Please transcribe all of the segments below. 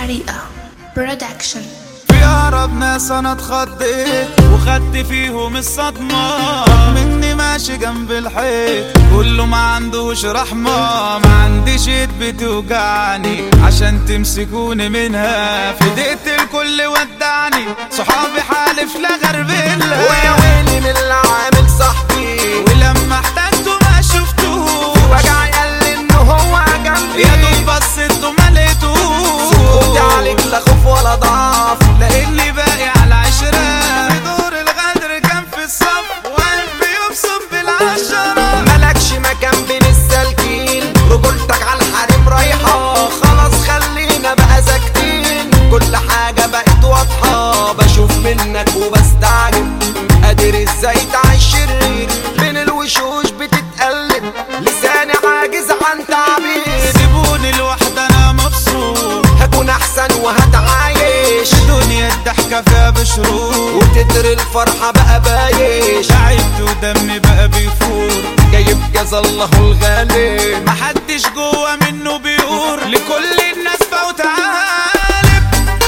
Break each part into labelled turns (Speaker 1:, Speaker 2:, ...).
Speaker 1: حريقة برودكشن
Speaker 2: في أقرب ناس أنا اتخضيت وخدت فيهم الصدمة مني ماشي جنب الحيط كله ما عندوش رحمة ما عنديش ايد بتوجعني عشان تمسكوني منها فديت الكل ودعني صحابي حالف لا غربلها
Speaker 3: ويا ويلي من اللي عامل صاحبي
Speaker 2: ولما احتجته ما شفتوه
Speaker 3: وجع قال لي انه هو جنبي
Speaker 2: يا دوب بصيته ما لقيتوش
Speaker 3: سكوتي عليك لا خوف ولا ضعف
Speaker 2: لاني باقي على عشرة في دور الغدر كان في الصف وقلبي يبصم بالعشرة
Speaker 3: ملكش مكان بين السالكين رجولتك على الحريم رايحة خلاص خلينا بقى ساكتين كل حاجة بقت واضحة بشوف منك وبستعجب قادر ازاي تعيش شرير بين الوشوش بتتقلب لساني عاجز عن تعبير
Speaker 2: سيبوني لوحدي انا مبسوط
Speaker 3: هكون احسن وهتعايش
Speaker 2: دنيا الضحكة فيها بشروق
Speaker 3: وتتر الفرحة بقى بايش
Speaker 2: تعبت ودمي بقى بيفور
Speaker 3: جايب جزا الله الغالب
Speaker 2: محدش جوا منه بيقور لكل الناس فوت عالب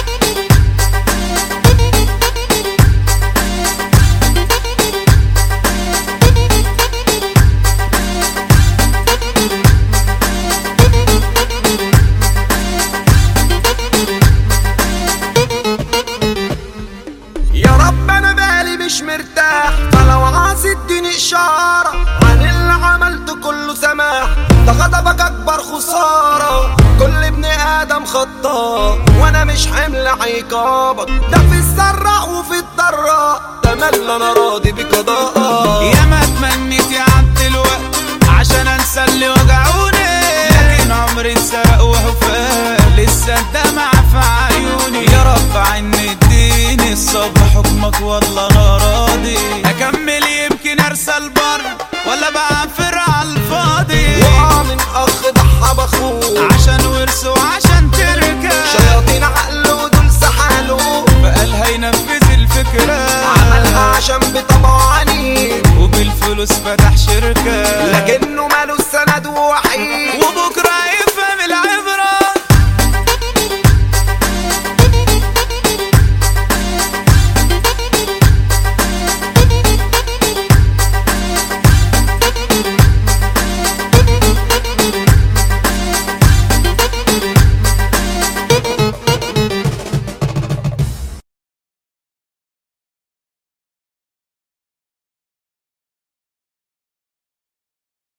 Speaker 3: يا رب انا بالي مش مرتاح فلو عايز اديني اشاره عن اللي عملته كله سماح ده غضبك اكبر خساره كل ابن ادم خطاء وانا مش حمل عقابك ده في السراء وفي الضراء تملى انا راضي بقضاءك
Speaker 2: يا ما تمنيت يعدي الوقت عشان انسى اللي وجعوني لكن عمري اتسرق وهو فات لسه الدمع في عيوني يا رب عني اديني الصبر حكمك والله انا راضي اكمل يمكن ارسل بر ولا بعفر على الفاضي
Speaker 3: وقع من اخ ضحى باخوه
Speaker 2: عشان ورثه